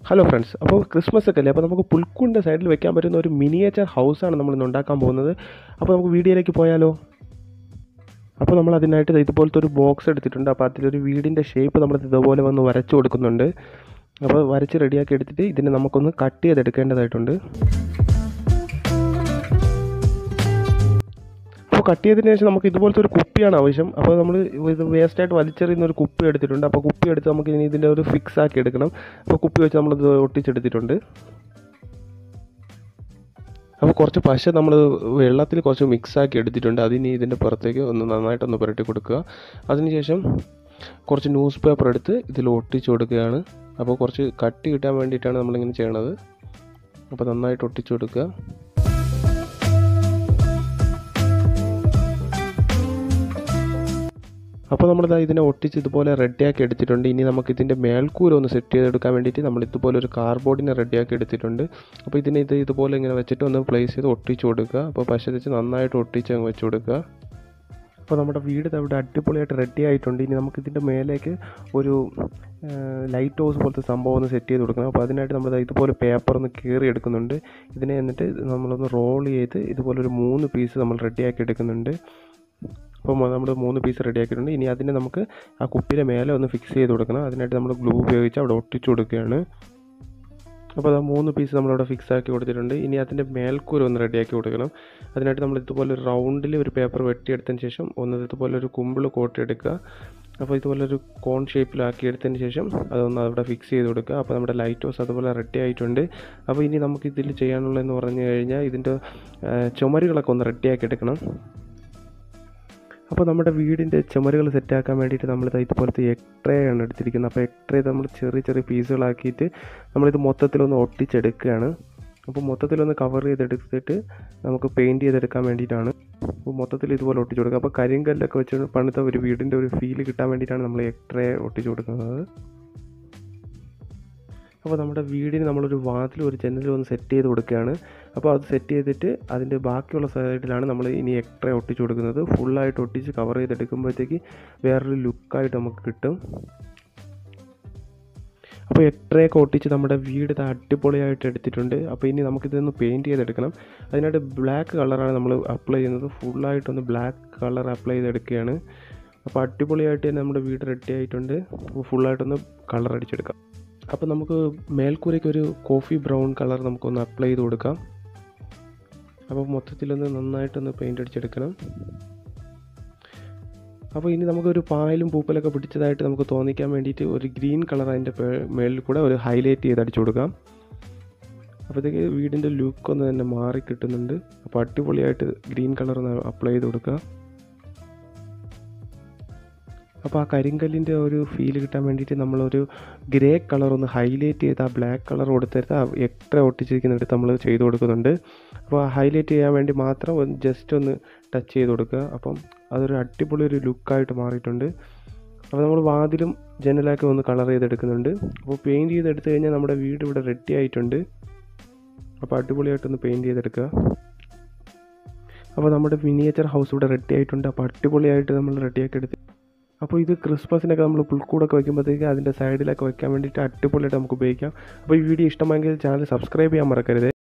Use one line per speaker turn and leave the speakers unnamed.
hello friends അപ്പോൾ Christmas ഒക്കെ അല്ലേ അപ്പോൾ നമുക്ക് പുൽക്കൂടിൻ്റെ സൈഡിൽ വെക്കാൻ പറ്റുന്ന ഒരു മിനിയേച്ചർ ഹൗസാണ് നമ്മൾ ഇന്ന് ഉണ്ടാക്കാൻ പോകുന്നത് അപ്പോൾ നമുക്ക് വീഡിയോയിലേക്ക് പോയാലോ അപ്പോൾ നമ്മൾ അതിനായിട്ട് ദേ ഇതുപോലത്തെ ഒരു ബോക്സ് എടുത്തിട്ടുണ്ട് അപ്പോൾ അതിലൊരു വീടിൻ്റെ ഷേപ്പ് നമ്മൾ ഇതുപോലെ വന്ന് വരച്ചു കൊടുക്കുന്നുണ്ട് അപ്പോൾ വരച്ച് റെഡിയാക്കി എടുത്തിട്ട് ഇതിനെ നമുക്കൊന്ന് കട്ട് ചെയ്തെടുക്കേണ്ടതായിട്ടുണ്ട് അപ്പോൾ കട്ട് ചെയ്തതിന് ശേഷം നമുക്ക് ഇതുപോലത്തെ ഒരു കുപ്പിയാണ് ആവശ്യം അപ്പോൾ നമ്മൾ ഇത് വേസ്റ്റായിട്ട് വലിച്ചെറിയുന്ന ഒരു കുപ്പി എടുത്തിട്ടുണ്ട് അപ്പോൾ കുപ്പി എടുത്ത് നമുക്ക് ഇനി ഇതിൻ്റെ ഒരു ഫിക്സ് ആക്കി എടുക്കണം അപ്പോൾ കുപ്പി വെച്ച് നമ്മളിത് ഒട്ടിച്ചെടുത്തിട്ടുണ്ട് അപ്പോൾ കുറച്ച് പശ നമ്മൾ വെള്ളത്തിൽ കുറച്ച് മിക്സ് ആക്കി എടുത്തിട്ടുണ്ട് അതിനി ഇതിൻ്റെ പുറത്തേക്ക് ഒന്ന് നന്നായിട്ടൊന്ന് പുരട്ടി കൊടുക്കുക അതിനുശേഷം കുറച്ച് ന്യൂസ് പേപ്പർ എടുത്ത് ഇതിൽ ഒട്ടിച്ച് കൊടുക്കുകയാണ് അപ്പോൾ കുറച്ച് കട്ടി കിട്ടാൻ വേണ്ടിയിട്ടാണ് നമ്മളിങ്ങനെ ചെയ്യണത് അപ്പോൾ നന്നായിട്ട് ഒട്ടിച്ച് കൊടുക്കുക അപ്പോൾ നമ്മളിതാ ഇതിനെ ഒട്ടിച്ച് ഇതുപോലെ റെഡിയാക്കി എടുത്തിട്ടുണ്ട് ഇനി നമുക്ക് ഇതിൻ്റെ മേൽക്കൂര ഒന്ന് സെറ്റ് ചെയ്തെടുക്കാൻ വേണ്ടിയിട്ട് നമ്മൾ ഇതുപോലെ ഒരു കാർബോർഡിനെ റെഡിയാക്കി എടുത്തിട്ടുണ്ട് അപ്പോൾ ഇതിനെ ഇത് ഇതുപോലെ ഇങ്ങനെ വെച്ചിട്ട് ഒന്ന് പ്ലേസ് ചെയ്ത് ഒട്ടിച്ച് കൊടുക്കുക അപ്പോൾ പശ വെച്ച് നന്നായിട്ട് ഒട്ടിച്ച് അങ്ങ് വെച്ച് കൊടുക്കുക അപ്പോൾ നമ്മുടെ വീട് അവിടെ അടിപൊളിയായിട്ട് റെഡി ആയിട്ടുണ്ട് ഇനി നമുക്ക് ഇതിൻ്റെ മേലേക്ക് ഒരു ലൈറ്റ് ഹൗസ് പോലത്തെ സംഭവം ഒന്ന് സെറ്റ് ചെയ്ത് കൊടുക്കണം അപ്പോൾ അതിനായിട്ട് നമ്മൾ ഇതുപോലെ പേപ്പർ ഒന്ന് കീറി എടുക്കുന്നുണ്ട് ഇതിനെ എന്നിട്ട് നമ്മളൊന്ന് റോൾ ചെയ്ത് ഇതുപോലെ ഒരു മൂന്ന് പീസ് നമ്മൾ റെഡിയാക്കി എടുക്കുന്നുണ്ട് അപ്പോൾ നമ്മൾ മൂന്ന് പീസ് റെഡി ആക്കിയിട്ടുണ്ട് ഇനി അതിനെ നമുക്ക് ആ കുപ്പിയുടെ മേലെ ഒന്ന് ഫിക്സ് ചെയ്ത് കൊടുക്കണം അതിനായിട്ട് നമ്മൾ ഗ്ലൂ ഉപയോഗിച്ച് അവിടെ ഒട്ടിച്ചു കൊടുക്കുകയാണ് അപ്പോൾ അത് മൂന്ന് പീസ് നമ്മളവിടെ ഫിക്സ് ആക്കി കൊടുത്തിട്ടുണ്ട് ഇനി അതിൻ്റെ മേൽക്കൂര ഒന്ന് റെഡിയാക്കി കൊടുക്കണം അതിനായിട്ട് നമ്മൾ ഇതുപോലെ ഒരു റൗണ്ടിൽ ഒരു പേപ്പർ വെട്ടിയെടുത്തതിന് ശേഷം ഒന്ന് ഇതുപോലെ ഒരു കുമ്പിൾ കോട്ടിയെടുക്കുക അപ്പോൾ ഇതുപോലെ ഒരു കോൺ ഷേപ്പിലാക്കി എടുത്തതിന് ശേഷം അതൊന്ന് അവിടെ ഫിക്സ് ചെയ്ത് കൊടുക്കുക അപ്പോൾ നമ്മുടെ ലൈറ്റ് ഹൗസ് അതുപോലെ റെഡി ആയിട്ടുണ്ട് അപ്പോൾ ഇനി നമുക്ക് ഇതിൽ ചെയ്യാനുള്ളതെന്ന് പറഞ്ഞു കഴിഞ്ഞാൽ ഇതിൻ്റെ ചുമരുകളൊക്കെ ഒന്ന് റെഡിയാക്കി എടുക്കണം അപ്പോൾ നമ്മുടെ വീടിൻ്റെ ചുമരുകൾ സെറ്റാക്കാൻ വേണ്ടിയിട്ട് നമ്മൾ ഇതുപോലത്തെ എക്ട്രേ ആണ് എടുത്തിരിക്കുന്നത് അപ്പോൾ എക്ട്രേ നമ്മൾ ചെറിയ ചെറിയ പീസുകളാക്കിയിട്ട് നമ്മളിത് മൊത്തത്തിലൊന്ന് ഒട്ടിച്ചെടുക്കുകയാണ് അപ്പോൾ മൊത്തത്തിലൊന്ന് കവർ ചെയ്തെടുത്തിട്ട് നമുക്ക് പെയിൻറ്റ് ചെയ്തെടുക്കാൻ വേണ്ടിയിട്ടാണ് അപ്പോൾ മൊത്തത്തിൽ ഇതുപോലെ ഒട്ടിച്ചു കൊടുക്കുക അപ്പോൾ കരിങ്കല്ലൊക്കെ വെച്ച് പണിത ഒരു വീടിൻ്റെ ഒരു ഫീൽ കിട്ടാൻ വേണ്ടിയിട്ടാണ് നമ്മൾ എക്ട്രേ ഒട്ടിച്ചു കൊടുക്കുന്നത് അപ്പോൾ നമ്മുടെ വീടിന് നമ്മളൊരു വാതിലും ഒരു ജനലും ഒന്ന് സെറ്റ് ചെയ്ത് കൊടുക്കുകയാണ് അപ്പോൾ അത് സെറ്റ് ചെയ്തിട്ട് അതിൻ്റെ ബാക്കിയുള്ള സൈഡിലാണ് നമ്മൾ ഇനി എക്ട്രേ ഒട്ടിച്ച് കൊടുക്കുന്നത് ഫുള്ളായിട്ട് ഒട്ടിച്ച് കവർ ചെയ്തെടുക്കുമ്പോഴത്തേക്ക് വേറൊരു ലുക്കായിട്ട് നമുക്ക് കിട്ടും അപ്പോൾ എക്ട്രയൊക്കെ ഒട്ടിച്ച് നമ്മുടെ വീട് ഇത് അടിപൊളിയായിട്ട് എടുത്തിട്ടുണ്ട് അപ്പോൾ ഇനി നമുക്കിതൊന്ന് പെയിൻറ്റ് ചെയ്തെടുക്കണം അതിനായിട്ട് ബ്ലാക്ക് കളറാണ് നമ്മൾ അപ്ലൈ ചെയ്യുന്നത് ഫുള്ളായിട്ടൊന്ന് ബ്ലാക്ക് കളർ അപ്ലൈ ചെയ്തെടുക്കുകയാണ് അപ്പോൾ അടിപൊളിയായിട്ട് തന്നെ നമ്മുടെ വീട് റെഡി ആയിട്ടുണ്ട് ഫുള്ളായിട്ടൊന്ന് കളർ അടിച്ചെടുക്കാം അപ്പോൾ നമുക്ക് മേൽക്കൂരയ്ക്ക് ഒരു കോഫി ബ്രൗൺ കളർ നമുക്കൊന്ന് അപ്ലൈ ചെയ്ത് കൊടുക്കാം അപ്പോൾ മൊത്തത്തിലൊന്ന് നന്നായിട്ടൊന്ന് പെയിൻ്റ് അടിച്ചെടുക്കണം അപ്പോൾ ഇനി നമുക്കൊരു പായലും പൂപ്പലൊക്കെ പിടിച്ചതായിട്ട് നമുക്ക് തോന്നിക്കാൻ വേണ്ടിയിട്ട് ഒരു ഗ്രീൻ കളർ അതിൻ്റെ മേളിൽ കൂടെ ഒരു ഹൈലൈറ്റ് ചെയ്ത് അടിച്ചു കൊടുക്കാം അപ്പോഴത്തേക്ക് വീടിൻ്റെ ലുക്ക് ഒന്ന് തന്നെ മാറി കിട്ടുന്നുണ്ട് അപ്പോൾ അടിപൊളിയായിട്ട് ഗ്രീൻ കളർ ഒന്ന് അപ്ലൈ ചെയ്ത് കൊടുക്കുക അപ്പോൾ ആ കരിങ്കല്ലിൻ്റെ ഒരു ഫീൽ കിട്ടാൻ വേണ്ടിയിട്ട് നമ്മളൊരു ഗ്രേ കളർ ഒന്ന് ഹൈലൈറ്റ് ചെയ്ത് ആ ബ്ലാക്ക് കളർ കൊടുത്തെടുത്ത് ആ എക്സ്ട്രാ ഒട്ടിച്ചിരിക്കുന്നിടത്ത് നമ്മൾ ചെയ്ത് കൊടുക്കുന്നുണ്ട് അപ്പോൾ ഹൈലൈറ്റ് ചെയ്യാൻ വേണ്ടി മാത്രം ഒന്ന് ജസ്റ്റ് ഒന്ന് ടച്ച് ചെയ്ത് കൊടുക്കുക അപ്പം അതൊരു അടിപൊളി ഒരു ലുക്കായിട്ട് മാറിയിട്ടുണ്ട് അപ്പോൾ നമ്മൾ വാതിലും ജനലൊക്കെ ഒന്ന് കളർ ചെയ്തെടുക്കുന്നുണ്ട് അപ്പോൾ പെയിൻറ്റ് ചെയ്തെടുത്ത് കഴിഞ്ഞാൽ നമ്മുടെ വീട് ഇവിടെ റെഡി ആയിട്ടുണ്ട് അപ്പോൾ അടിപൊളിയായിട്ടൊന്ന് പെയിൻറ്റ് ചെയ്തെടുക്കുക അപ്പോൾ നമ്മുടെ മിനിയേച്ചർ ഹൗസ് ഇവിടെ റെഡി ആയിട്ടുണ്ട് അപ്പോൾ അടിപൊളിയായിട്ട് നമ്മൾ റെഡിയാക്കി എടുത്ത് അപ്പോൾ ഇത് ക്രിസ്മസിനൊക്കെ നമ്മൾ പുൽക്കൂടൊക്കെ വയ്ക്കുമ്പോഴത്തേക്ക് അതിൻ്റെ സൈഡിലൊക്കെ വെക്കാൻ വേണ്ടിയിട്ട് അടിപൊളിയായിട്ട് നമുക്ക് ഉപയോഗിക്കാം അപ്പോൾ ഈ വീഡിയോ ഇഷ്ടമെങ്കിൽ ചാനൽ സബ്സ്ക്രൈബ് ചെയ്യാൻ മറക്കരുത്